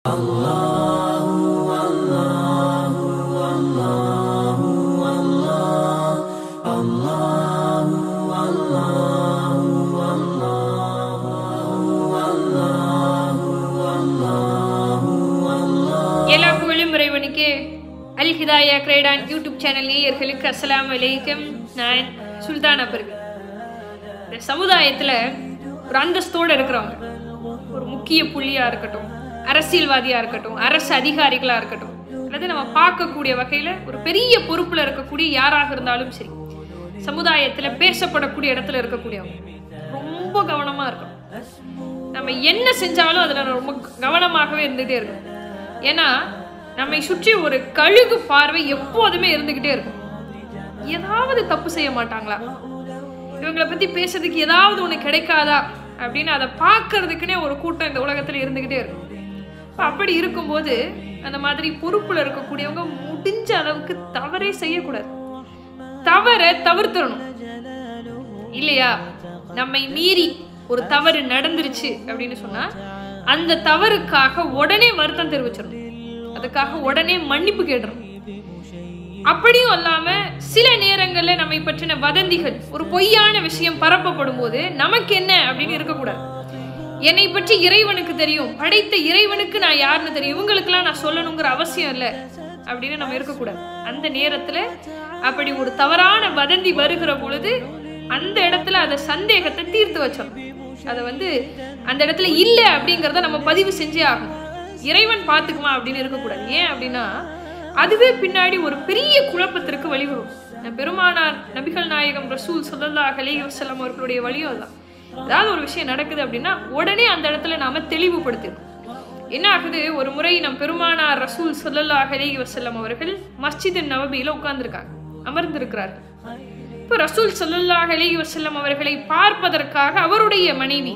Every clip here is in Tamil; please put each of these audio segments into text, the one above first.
எல்லா புகழும் இறைவனுக்கு அல் ஹிதாயா கிரேடான் யூடியூப் சேனல் நேயர்களுக்கு அஸ்ஸலாமு அலைக்கும் நான் சுல்தான் அபர்வி இந்த சமுதாயத்தில் ஒரு அந்தஸ்தோடு இருக்கிறவங்க ஒரு முக்கிய புள்ளியாக இருக்கட்டும் அரசியல்வாதியாக இருக்கட்டும் அரசு அதிகாரிகளாக இருக்கட்டும் அல்லது நம்ம பார்க்கக்கூடிய வகையில் ஒரு பெரிய பொறுப்பில் இருக்கக்கூடிய யாராக இருந்தாலும் சரி சமுதாயத்தில் பேசப்படக்கூடிய இடத்துல இருக்கக்கூடியவங்க ரொம்ப கவனமாக இருக்கணும் நம்ம என்ன செஞ்சாலும் அதில் ரொம்ப கவனமாகவே இருந்துகிட்டே இருக்கும் ஏன்னா நம்மை சுற்றி ஒரு கழுகு பார்வை எப்போதுமே இருந்துகிட்டே இருக்கும் ஏதாவது தப்பு செய்ய மாட்டாங்களா இவங்களை பத்தி பேசுறதுக்கு ஏதாவது ஒண்ணு கிடைக்காதா அப்படின்னு அதை பார்க்கறதுக்குனே ஒரு கூட்டம் இந்த உலகத்துல இருந்துகிட்டே இருக்கும் அப்ப அப்படி இருக்கும்போது அந்த மாதிரி பொறுப்புல இருக்கக்கூடியவங்க முடிஞ்ச அளவுக்கு தவறே செய்யக்கூடாது தவறை தவிர்த்திடணும் இல்லையா நம்மை மீறி ஒரு தவறு நடந்துருச்சு அப்படின்னு சொன்னா அந்த தவறுக்காக உடனே வருத்தம் தெரிவிச்சிடணும் அதுக்காக உடனே மன்னிப்பு கேட்டுரும் அப்படியும் அல்லாம சில நேரங்கள்ல நம்மை பற்றின வதந்திகள் ஒரு பொய்யான விஷயம் பரப்பப்படும் போது நமக்கு என்ன அப்படின்னு இருக்கக்கூடாது என்னை பற்றி இறைவனுக்கு தெரியும் படைத்த இறைவனுக்கு நான் யாருன்னு தெரியும் இவங்களுக்கெல்லாம் நான் சொல்லணுங்கிற அவசியம் இல்லை அப்படின்னு நம்ம இருக்கக்கூடாது அந்த நேரத்துல அப்படி ஒரு தவறான வதந்தி வருகிற பொழுது அந்த இடத்துல அதை சந்தேகத்தை தீர்த்து வச்சோம் அதை வந்து அந்த இடத்துல இல்லை அப்படிங்கிறத நம்ம பதிவு செஞ்சே ஆகும் இறைவன் பார்த்துக்குமா அப்படின்னு இருக்கக்கூடாது ஏன் அப்படின்னா அதுவே பின்னாடி ஒரு பெரிய குழப்பத்திற்கு வழிவரும் பெருமானார் நபிகள் நாயகம் ரசூல் சல்லல்லாஹ் அலைஹி வஸல்லம் அவர்களுடைய வழியும் தான் ஏதாவது ஒரு விஷயம் நடக்குது அப்படின்னா உடனே அந்த இடத்துல நாம தெளிவுபடுத்திடும் என்ன ஆகுது ஒரு முறை நம் பெருமானார் ரசூல் சல்லல்லாஹ் அலைஹி வஸல்லம் அவர்கள் மஸ்ஜித் நவபியில உட்கார்ந்துருக்காங்க அமர்ந்திருக்கிறார்கள் இப்போ ரசூல் சல்லல்லாஹ் அலைஹி வஸல்லம் அவர்களை பார்ப்பதற்காக அவருடைய மனைவி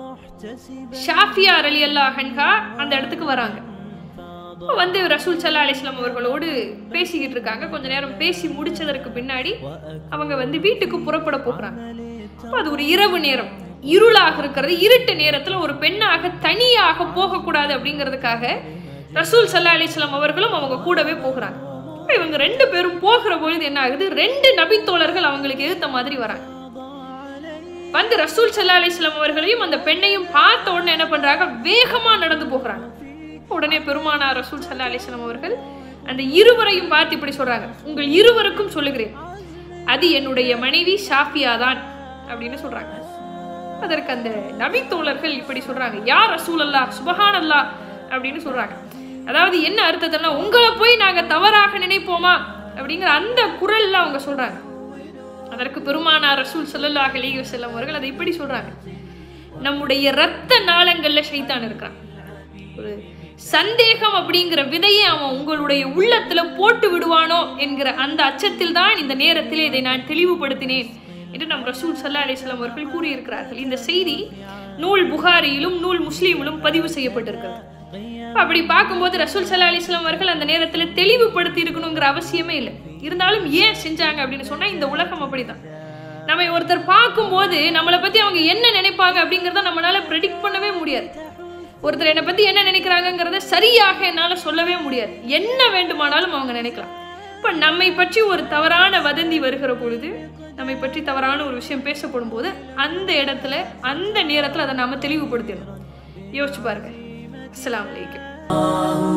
ஷாஃபியா அலி அல்லா ஹன்ஹா அந்த இடத்துக்கு வராங்க அப்போ வந்து ரசூல் சல்லா அலிஸ்லாம் அவர்களோடு பேசிக்கிட்டு இருக்காங்க கொஞ்ச நேரம் பேசி முடிச்சதற்கு பின்னாடி அவங்க வந்து வீட்டுக்கு புறப்பட போகிறாங்க அப்போ அது ஒரு இரவு நேரம் இருளாக இருக்கிறது இருட்டு நேரத்துல ஒரு பெண்ணாக தனியாக போகக்கூடாது அப்படிங்கிறதுக்காக ரசூல் சல்லா அலிஸ்லாம் அவர்களும் அவங்க கூடவே போகிறாங்க அப்ப இவங்க ரெண்டு பேரும் போகிற பொழுது என்ன ஆகுது ரெண்டு நபித்தோழர்கள் அவங்களுக்கு எதிர்த்த மாதிரி வராங்க வந்து ரசூல் சல்லா அலிஸ்லாம் அவர்களையும் அந்த பெண்ணையும் பார்த்த உடனே என்ன பண்றாங்க வேகமா நடந்து போகிறாங்க உடனே பெருமானா ரசூல் சல்லா அலிஸ்லாம் அவர்கள் அந்த இருவரையும் பார்த்து இப்படி சொல்றாங்க உங்கள் இருவருக்கும் சொல்லுகிறேன் அது என்னுடைய மனைவி ஷாஃபியா தான் அப்படின்னு சொல்றாங்க அதற்கு அந்த நபி தோழர்கள் இப்படி சொல்றாங்க யார் ரசூல் அல்லா சுபஹான் அல்லா அப்படின்னு சொல்றாங்க அதாவது என்ன அர்த்தத்தில்னா உங்களை போய் நாங்க தவறாக நினைப்போமா அப்படிங்கிற அந்த குரல்ல அவங்க சொல்றாங்க அதற்கு பெருமானார் ரசூல் சல்லல்லாஹ் அலைஹி வஸல்லம் அவர்கள் அதை இப்படி சொல்றாங்க நம்முடைய இரத்த நாளங்கள்ல ஷைத்தான் இருக்கிறான் ஒரு சந்தேகம் அப்படிங்கிற விதையை அவன் உங்களுடைய உள்ளத்துல போட்டு விடுவானோ என்கிற அந்த அச்சத்தில் தான் இந்த நேரத்தில் இதை நான் தெளிவுபடுத்தினேன் என்று நம் ரசூல் சல்லா அலிஸ்லாம் அவர்கள் கூறியிருக்கிறார்கள் இந்த செய்தி நூல் புகாரியிலும் நூல் முஸ்லீமிலும் பதிவு செய்யப்பட்டிருக்கிறது அப்படி பார்க்கும்போது ரசூல் சல்லா அலிஸ்லாம் அவர்கள் அந்த நேரத்தில் தெளிவுபடுத்தி இருக்கணுங்கிற அவசியமே இல்லை இருந்தாலும் ஏன் செஞ்சாங்க அப்படின்னு சொன்னா இந்த உலகம் அப்படிதான் நம்ம ஒருத்தர் பார்க்கும்போது நம்மளை பத்தி அவங்க என்ன நினைப்பாங்க அப்படிங்கிறத நம்மளால ப்ரெடிக்ட் பண்ணவே முடியாது ஒருத்தர் என்னை பத்தி என்ன நினைக்கிறாங்கிறத சரியாக என்னால சொல்லவே முடியாது என்ன வேண்டுமானாலும் அவங்க நினைக்கலாம் இப்ப நம்மை பற்றி ஒரு தவறான வதந்தி வருகிற பொழுது நம்மை பற்றி தவறான ஒரு விஷயம் பேசப்படும் போது அந்த இடத்துல அந்த நேரத்துல அதை நாம தெளிவுபடுத்திடணும் யோசிச்சு பாருங்க அஸ்ஸலாமு அலைக்கும்